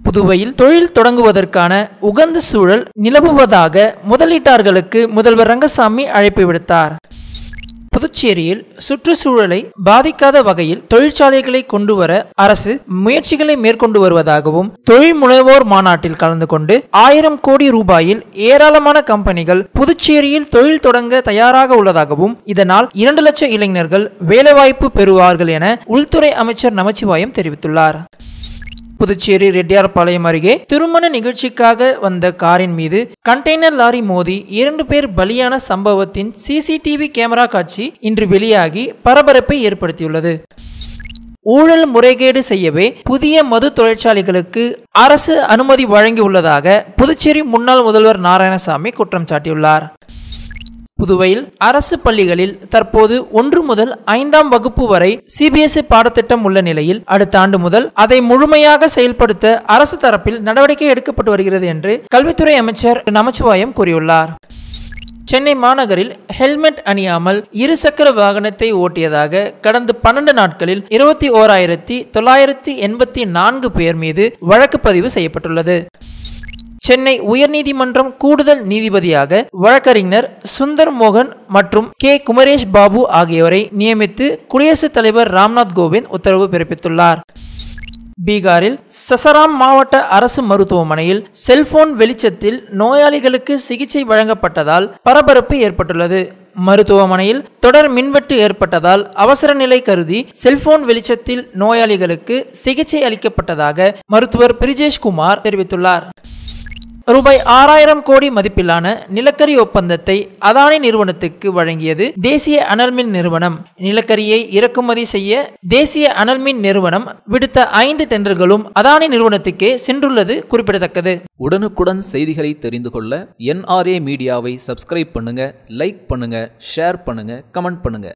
புதுவையில் தொழில் தொடங்குவதற்கான உகந்த சூழல் நிலவுவதாக முதலீட்டாளர்களுக்கு முதல்வர் ரங்கசாமி அழைப்பு விடுத்தார் புதுச்சேரியில் சுற்றுச்சூழலை பாதிக்காத வகையில் தொழிற்சாலைகளை கொண்டு வர அரசு முயற்சிகளை மேற்கொண்டு வருவதாகவும் தொழில் முனைவோர் மாநாட்டில் கலந்து கொண்டு ஆயிரம் கோடி ரூபாயில் ஏராளமான கம்பெனிகள் புதுச்சேரியில் தொழில் தொடங்க தயாராக உள்ளதாகவும் இதனால் இரண்டு லட்சம் இளைஞர்கள் வேலைவாய்ப்பு பெறுவார்கள் என உள்துறை அமைச்சர் நமச்சிவாயம் தெரிவித்துள்ளார் புதுச்சேரி ரெட்டியார்பாளையம் அருகே திருமண நிகழ்ச்சிக்காக வந்த காரின் மீது கண்டெய்னர் லாரி மோதி இரண்டு பேர் பலியான சம்பவத்தின் சிசிடிவி கேமரா காட்சி இன்று வெளியாகி பரபரப்பை ஏற்படுத்தியுள்ளது ஊழல் முறைகேடு செய்யவே புதிய மது தொழிற்சாலைகளுக்கு அரசு அனுமதி வழங்கியுள்ளதாக புதுச்சேரி முன்னாள் முதல்வர் நாராயணசாமி குற்றம் சாட்டியுள்ளார் புதுவையில் அரசு பள்ளிகளில் தற்போது ஒன்று முதல் ஐந்தாம் வகுப்பு வரை சிபிஎஸ்இ பாடத்திட்டம் உள்ள நிலையில் அடுத்த ஆண்டு முதல் அதை முழுமையாக செயல்படுத்த அரசு தரப்பில் நடவடிக்கை எடுக்கப்பட்டு வருகிறது என்று கல்வித்துறை அமைச்சர் நமச்சிவாயம் கூறியுள்ளார் சென்னை மாநகரில் ஹெல்மெட் அணியாமல் இருசக்கர வாகனத்தை ஓட்டியதாக கடந்த பன்னெண்டு நாட்களில் இருபத்தி ஓராயிரத்தி தொள்ளாயிரத்தி எண்பத்தி நான்கு பேர் மீது வழக்கு பதிவு செய்யப்பட்டுள்ளது சென்னை உயர்நீதிமன்றம் கூடுதல் நீதிபதியாக வழக்கறிஞர் சுந்தர் மோகன் மற்றும் கே குமரேஷ் பாபு ஆகியோரை நியமித்து குடியரசுத் தலைவர் ராம்நாத் கோவிந்த் உத்தரவு பிறப்பித்துள்ளார் பீகாரில் சசராம் மாவட்ட அரசு மருத்துவமனையில் செல்போன் வெளிச்சத்தில் நோயாளிகளுக்கு சிகிச்சை வழங்கப்பட்டதால் பரபரப்பு ஏற்பட்டுள்ளது மருத்துவமனையில் தொடர் மின்வெட்டு ஏற்பட்டதால் அவசர நிலை கருதி செல்போன் வெளிச்சத்தில் நோயாளிகளுக்கு சிகிச்சை அளிக்கப்பட்டதாக மருத்துவர் பிரிஜேஷ் குமார் தெரிவித்துள்ளார் ரூபாய் ஆறாயிரம் கோடி மதிப்பிலான நிலக்கரி ஒப்பந்தத்தை அதானி நிறுவனத்துக்கு வழங்கியது தேசிய அனல்மின் நிறுவனம் நிலக்கரியை இறக்குமதி செய்ய தேசிய அனல்மின் நிறுவனம் விடுத்த ஐந்து டெண்டர்களும் அதானி நிறுவனத்துக்கே சென்றுள்ளது குறிப்பிடத்தக்கது உடனுக்குடன் செய்திகளை தெரிந்து கொள்ள என்ஆர்ஏ மீடியாவை சப்ஸ்கிரைப் பண்ணுங்க லைக் பண்ணுங்க ஷேர் பண்ணுங்க கமெண்ட் பண்ணுங்க